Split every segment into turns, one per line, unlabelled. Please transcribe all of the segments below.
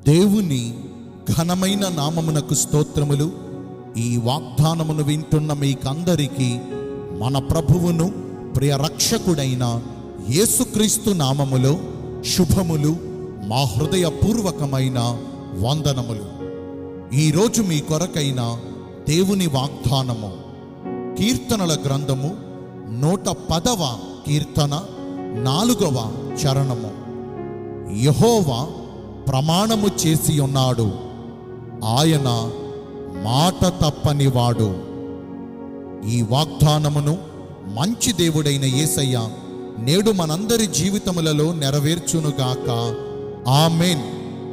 దేవుని ఘనమైన నామమునకు స్తోత్రములు ఈ వాగ్దానమును వింటున్న మీకందరికీ మన ప్రభువును ప్రియ రక్షకుడైన యేసుక్రీస్తు నామములో శుభములు మా హృదయపూర్వకమైన వందనములు ఈరోజు మీ కొరకైన దేవుని వాగ్దానము కీర్తనల గ్రంథము నూట పదవ కీర్తన నాలుగవ చరణము యహోవా ప్రమాణము చేసి ఉన్నాడు ఆయన మాట తప్పనివాడు ఈ వాగ్దానమును మంచి దేవుడైన యేసయ్య నేడు మనందరి జీవితములలో నెరవేర్చునుగాక ఆమెన్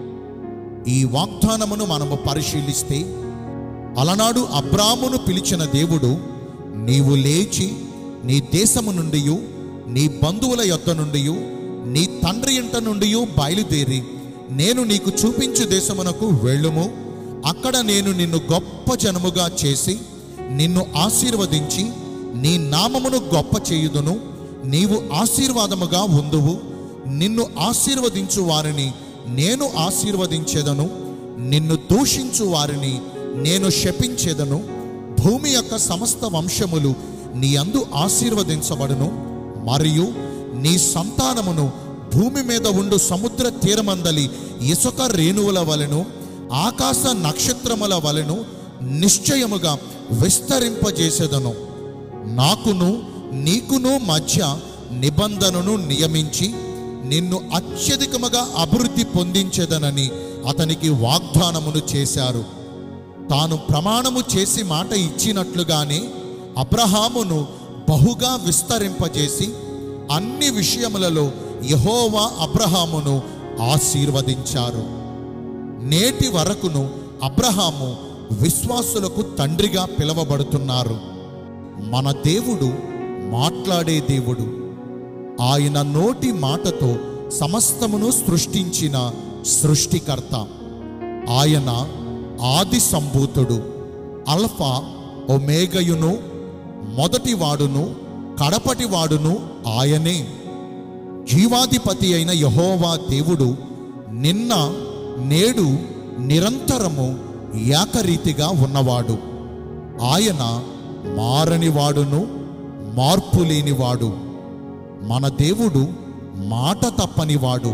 ఈ వాగ్దానమును మనము పరిశీలిస్తే అలనాడు అబ్రామును పిలిచిన దేవుడు నీవు లేచి నీ దేశము నుండి నీ బంధువుల యొద్ద నుండి నీ తండ్రి ఇంట నుండి బయలుదేరి నేను నీకు చూపించు దేశమునకు వెళ్ళుము అక్కడ నేను నిన్ను గొప్ప జనముగా చేసి నిన్ను ఆశీర్వదించి నీ నామమును గొప్ప చేయుదును నీవు ఆశీర్వాదముగా ఉందువు నిన్ను ఆశీర్వదించు వారిని నేను ఆశీర్వదించేదను నిన్ను దూషించు వారిని నేను శపించేదను భూమి యొక్క సమస్త వంశములు నీ అందు ఆశీర్వదించబడును మరియు నీ సంతానమును భూమి మీద ఉండు సముద్ర తీరమందలి ఇసుక రేణువుల వలెను ఆకాశ నక్షత్రముల వలెను నిశ్చయముగా విస్తరింపజేసేదను నాకును నీకును మధ్య నిబంధనను నియమించి నిన్ను అత్యధికముగా అభివృద్ధి పొందించేదనని అతనికి వాగ్దానమును చేశారు తాను ప్రమాణము చేసి మాట ఇచ్చినట్లుగానే అబ్రహామును బహుగా విస్తరింపజేసి అన్ని విషయములలో యహోవా అబ్రహామును ఆశీర్వదించారు నేటి వరకును అబ్రహాము విశ్వాసులకు తండ్రిగా పిలువబడుతున్నారు మన దేవుడు మాట్లాడే దేవుడు ఆయన నోటి మాటతో సమస్తమును సృష్టించిన సృష్టికర్త ఆయన ఆది సంభూతుడు అల్ఫా ఒమేగయును మొదటివాడును కడపటివాడును ఆయనే జీవాధిపతి అయిన యహోవా దేవుడు నిన్న నేడు నిరంతరము ఏకరీతిగా ఉన్నవాడు ఆయన మారనివాడును మార్పు లేనివాడు మన దేవుడు మాట తప్పనివాడు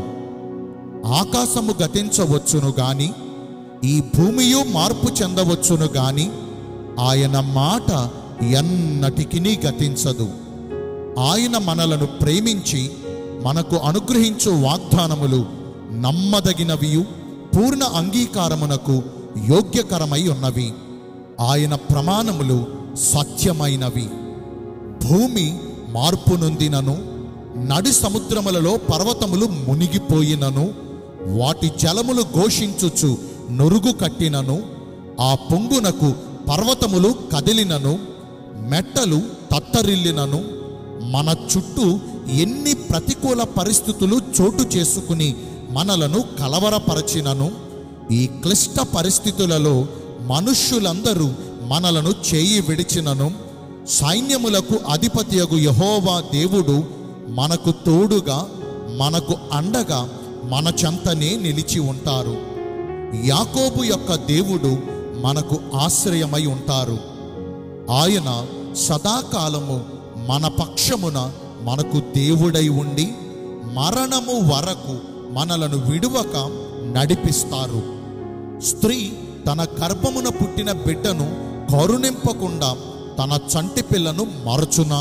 ఆకాశము గతించవచ్చును గాని ఈ భూమియు మార్పు చెందవచ్చును గాని ఆయన మాట ఎన్నటికినీ గతించదు ఆయన మనలను ప్రేమించి మనకు అనుగ్రహించు వాగ్దానములు నమ్మదగినవియు పూర్ణ అంగీకారమునకు యోగ్యకరమై ఉన్నవి ఆయన ప్రమాణములు సత్యమైనవి భూమి మార్పు నొందినను నడి సముద్రములలో పర్వతములు మునిగిపోయినను వాటి జలములు ఘోషించుచు నొరుగు కట్టినను ఆ పొంగునకు పర్వతములు కదిలినను మెట్టలు తత్తరిల్లినను మన చుట్టూ ఎన్ని ప్రతికూల పరిస్థితులు చోటు చేసుకుని మనలను కలవరపరచినను ఈ క్లిష్ట పరిస్థితులలో మనుష్యులందరూ మనలను చేయి విడిచినను సైన్యములకు అధిపతియగు యహోవా దేవుడు మనకు తోడుగా మనకు అండగా మన చెంతనే నిలిచి ఉంటారు యాకోబు యొక్క దేవుడు మనకు ఆశ్రయమై ఉంటారు ఆయన సదాకాలము మన పక్షమున మనకు దేవుడై ఉండి మరణము వరకు మనలను విడువక నడిపిస్తారు స్త్రీ తన గర్భమున పుట్టిన బిడ్డను కరుణింపకుండా తన చంటి పిల్లను మరచునా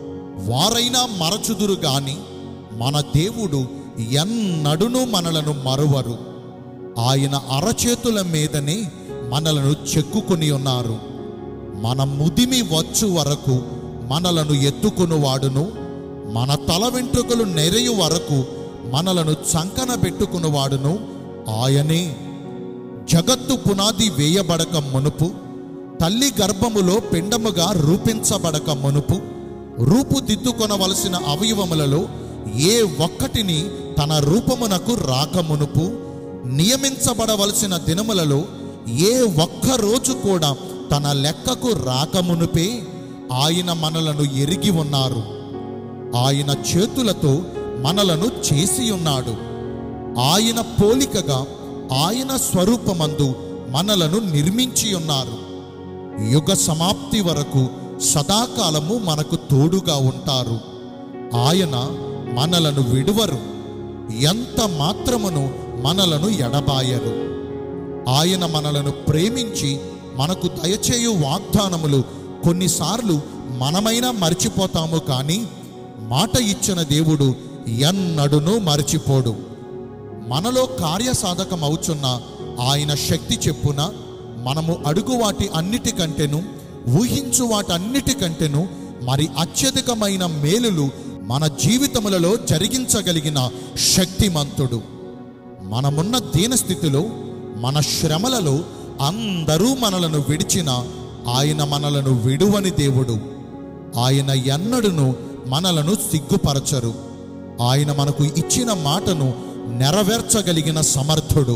వారైనా మరచుదురు గాని మన దేవుడు ఎన్నడును మనలను మరువరు ఆయన అరచేతుల మీదనే మనలను చెక్కుకొని ఉన్నారు మన ముదిమి వచ్చు వరకు మనలను ఎత్తుకునివాడును మన తల వెంట్రుకలు నెరయు వరకు మనలను చంకన పెట్టుకునివాడును ఆయనే జగత్తు పునాది వేయబడక మునుపు తల్లి గర్భములో పిండముగా రూపించబడక మునుపు రూపుదిద్దుకొనవలసిన అవయవములలో ఏ ఒక్కటిని తన రూపమునకు రాకమునుపు నియమించబడవలసిన దినములలో ఏ ఒక్క రోజు కూడా తన లెక్కకు రాకమునుపే ఆయన మనలను ఎరిగి ఉన్నారు ఆయన చేతులతో మనలను చేసి ఉన్నాడు ఆయన పోలికగా ఆయన స్వరూపమందు మనలను నిర్మించి ఉన్నారు యుగ సమాప్తి వరకు సదాకాలము మనకు తోడుగా ఉంటారు ఆయన మనలను విడువరు ఎంత మాత్రమును మనలను ఎడబాయరు ఆయన మనలను ప్రేమించి మనకు దయచేయు వాగ్దానములు కొన్నిసార్లు మనమైనా మర్చిపోతాము కానీ మాట ఇచ్చిన దేవుడు ఎన్నడును మర్చిపోడు మనలో కార్యసాధకమవుచున్న ఆయన శక్తి చెప్పున మనము అడుగు వాటి అన్నిటికంటేను ఊహించు వాటన్నిటికంటేను మరి అత్యధికమైన మేలులు మన జీవితములలో జరిగించగలిగిన శక్తిమంతుడు మనమున్న దీనస్థితిలో మన శ్రమలలో అందరూ మనలను విడిచిన ఆయన మనలను విడువని దేవుడు ఆయన ఎన్నడును మనలను సిగ్గుపరచరు ఆయన మనకు ఇచ్చిన మాటను నెరవేర్చగలిగిన సమర్థుడు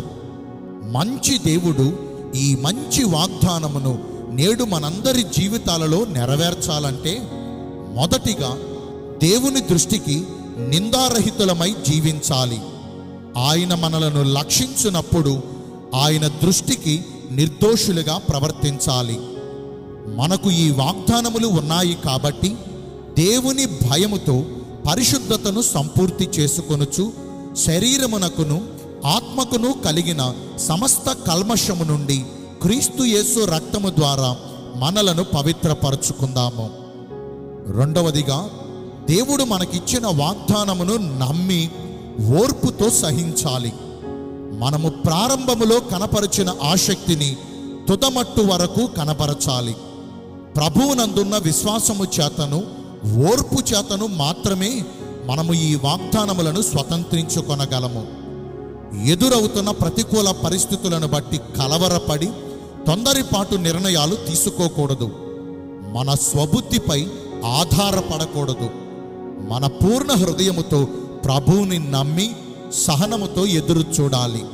మంచి దేవుడు ఈ మంచి వాగ్దానమును నేడు మనందరి జీవితాలలో నెరవేర్చాలంటే మొదటిగా దేవుని దృష్టికి నిందారహితులమై జీవించాలి ఆయన మనలను లక్షించినప్పుడు ఆయన దృష్టికి నిర్దోషులుగా ప్రవర్తించాలి మనకు ఈ వాగ్దానములు ఉన్నాయి కాబట్టి దేవుని భయముతో పరిశుద్ధతను సంపూర్తి చేసుకొనుచు శరీరమునకును ఆత్మకును కలిగిన సమస్త కల్మషము నుండి క్రీస్తు యేసు రక్తము ద్వారా మనలను పవిత్రపరచుకుందాము రెండవదిగా దేవుడు మనకిచ్చిన వాగ్దానమును నమ్మి ఓర్పుతో సహించాలి మనము ప్రారంభములో కనపరిచిన ఆసక్తిని తుదమట్టు వరకు కనపరచాలి ప్రభువునందున్న విశ్వాసము చేతను ఓర్పు చేతను మాత్రమే మనము ఈ వాగ్దానములను స్వతంత్రించుకొనగలము ఎదురవుతున్న ప్రతికూల పరిస్థితులను బట్టి కలవరపడి తొందరిపాటు నిర్ణయాలు తీసుకోకూడదు మన స్వబుద్ధిపై ఆధారపడకూడదు మన పూర్ణ హృదయముతో ప్రభువుని నమ్మి సహనముతో ఎదురు చూడాలి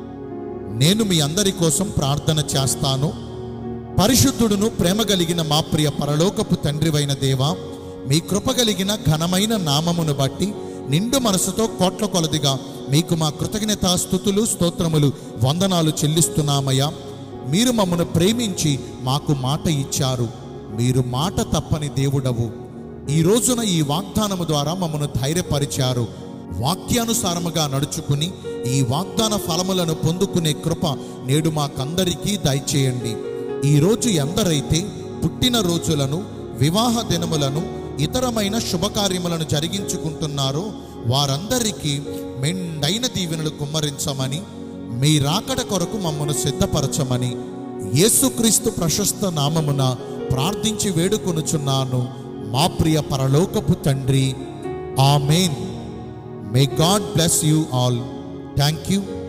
నేను మీ అందరి కోసం ప్రార్థన చేస్తాను పరిశుద్ధుడును ప్రేమ కలిగిన మా ప్రియ పరలోకపు తండ్రివైన దేవా మీ కృప కలిగిన ఘనమైన నామమును బట్టి నిండు మనసుతో కోట్ల కొలదిగా మీకు మా కృతజ్ఞత స్థుతులు స్తోత్రములు వందనాలు చెల్లిస్తున్నామయ్యా మీరు మమ్మను ప్రేమించి మాకు మాట ఇచ్చారు మీరు మాట తప్పని దేవుడవు ఈ రోజున ఈ వాగ్దానము ద్వారా మమ్మను ధైర్యపరిచారు వాక్యానుసారముగా నడుచుకుని ఈ వాగ్దాన ఫలములను పొందుకునే కృప నేడు మాకందరికీ దయచేయండి ఈ రోజు ఎందరైతే పుట్టిన రోజులను వివాహ దినములను ఇతరమైన శుభకార్యములను జరిగించుకుంటున్నారో వారందరికీ మెండైన దీవెనలు కుమ్మరించమని మీ రాకడ కొరకు మమ్మను సిద్ధపరచమని యేసుక్రీస్తు ప్రశస్త నామమున ప్రార్థించి వేడుకొనుచున్నాను మా ప్రియ పరలోకపు తండ్రి ఆమెన్ may God bless you all thank you